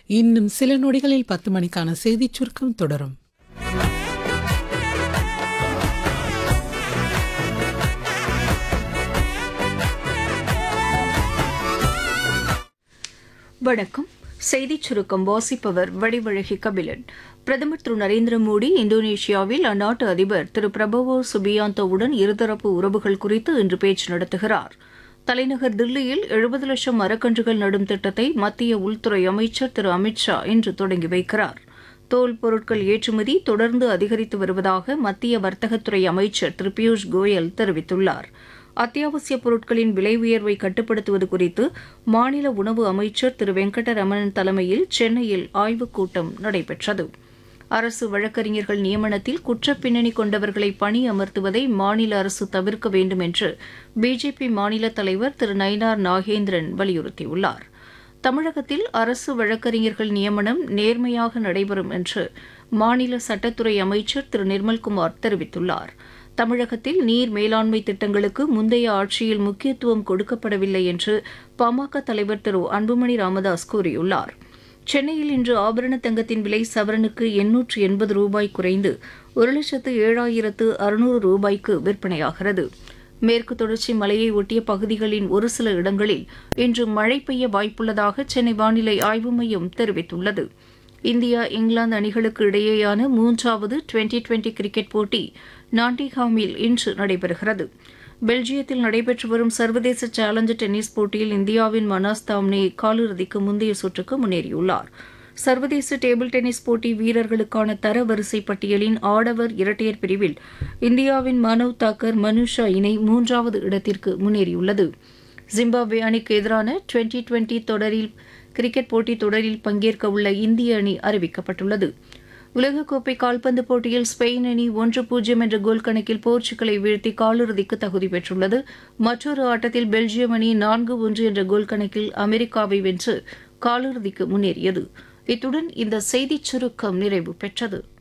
இன்னும் சில நொடிகளில் பத்து மணிக்கான செய்திச் சுருக்கம் தொடரும் வணக்கம் செய்திச் சுருக்கம் வாசிப்பவர் வடிவழகி கபிலன் பிரதமர் திரு நரேந்திர மோடி இந்தோனேஷியாவில் அந்நாட்டு அதிபர் திரு பிரபவோ சுபியாந்தோவுடன் இருதரப்பு உறவுகள் குறித்து இன்று பேச்சு நடத்துகிறார் தலைநகர் தில்லியில் எழுபது லட்சம் மரக்கன்றுகள் நடும் திட்டத்தை மத்திய உள்துறை அமைச்சர் திரு அமித்ஷா இன்று தொடங்கி வைக்கிறார் தோல் பொருட்கள் ஏற்றுமதி தொடர்ந்து அதிகரித்து வருவதாக மத்திய வர்த்தகத்துறை அமைச்சர் திரு பியூஷ் கோயல் தெரிவித்துள்ளார் அத்தியாவசிய பொருட்களின் விலை உயர்வை கட்டுப்படுத்துவது குறித்து மாநில உணவு அமைச்சர் திரு வெங்கடரமணன் தலைமையில் சென்னையில் ஆய்வுக் கூட்டம் நடைபெற்றது அரசு வழக்கறிஞர்கள் நியமனத்தில் குற்றப் பின்னணி கொண்டவர்களை பணி அமர்த்துவதை மாநில அரசு தவிர்க்க வேண்டும் என்று பிஜேபி மாநில தலைவர் திரு நயினார் நாகேந்திரன் வலியுறுத்தியுள்ளார் தமிழகத்தில் அரசு வழக்கறிஞர்கள் நியமனம் நேர்மையாக நடைபெறும் என்று மாநில சட்டத்துறை அமைச்சர் திரு நிர்மல்குமார் தெரிவித்துள்ளார் தமிழகத்தில் நீர் மேலாண்மை திட்டங்களுக்கு முந்தைய ஆட்சியில் முக்கியத்துவம் கொடுக்கப்படவில்லை என்று பாமக தலைவர் திரு அன்புமணி ராமதாஸ் கூறியுள்ளார் சென்னையில் இன்று ஆபரண தங்கத்தின் விலை சவரனுக்கு எண்ணூற்று எண்பது ரூபாய் குறைந்து ஒரு லட்சத்து ஏழாயிரத்து அறுநூறு ரூபாய்க்கு விற்பனையாகிறது மேற்கு தொடர்ச்சி மலையை ஒட்டிய பகுதிகளின் ஒரு சில இடங்களில் இன்று மழை பெய்ய வாய்ப்புள்ளதாக சென்னை வானிலை ஆய்வு மையம் தெரிவித்துள்ளது இந்தியா இங்கிலாந்து அணிகளுக்கு இடையேயான மூன்றாவது டுவெண்டி டுவெண்டி கிரிக்கெட் போட்டி நாட்டிங்ஹாமில் இன்று நடைபெறுகிறது பெல்ஜியத்தில் நடைபெற்று வரும் சர்வதேச சேலஞ்சர் டென்னிஸ் போட்டியில் இந்தியாவின் மனாஸ் தாம்னே காலிறுதிக்கு முந்தைய சுற்றுக்கு முன்னேறியுள்ளார் சர்வதேச டேபிள் டென்னிஸ் போட்டி வீரர்களுக்கான தரவரிசை பட்டியலின் ஆடவர் இரட்டையர் பிரிவில் இந்தியாவின் மனவ் தாக்கர் மனுஷா இணை மூன்றாவது இடத்திற்கு முன்னேறியுள்ளது ஜிம்பாப்வே அணிக்கு எதிரான டுவெண்டி டுவெண்டி தொடரில் கிரிக்கெட் போட்டித் தொடரில் பங்கேற்க உள்ள இந்திய அணி அறிவிக்கப்பட்டுள்ளது உலகக்கோப்பை கால்பந்து போட்டியில் ஸ்பெயின் அணி ஒன்று பூஜ்ஜியம் என்ற கோல் கணக்கில் போர்ச்சுகலை வீழ்த்தி காலிறுதிக்கு தகுதி பெற்றுள்ளது மற்றொரு ஆட்டத்தில் பெல்ஜியம் அணி நான்கு ஒன்று என்ற கோல் கணக்கில் அமெரிக்காவை வென்று காலிறுதிக்கு முன்னேறியது இத்துடன் இந்த செய்திச் சுருக்கம் நிறைவு பெற்றது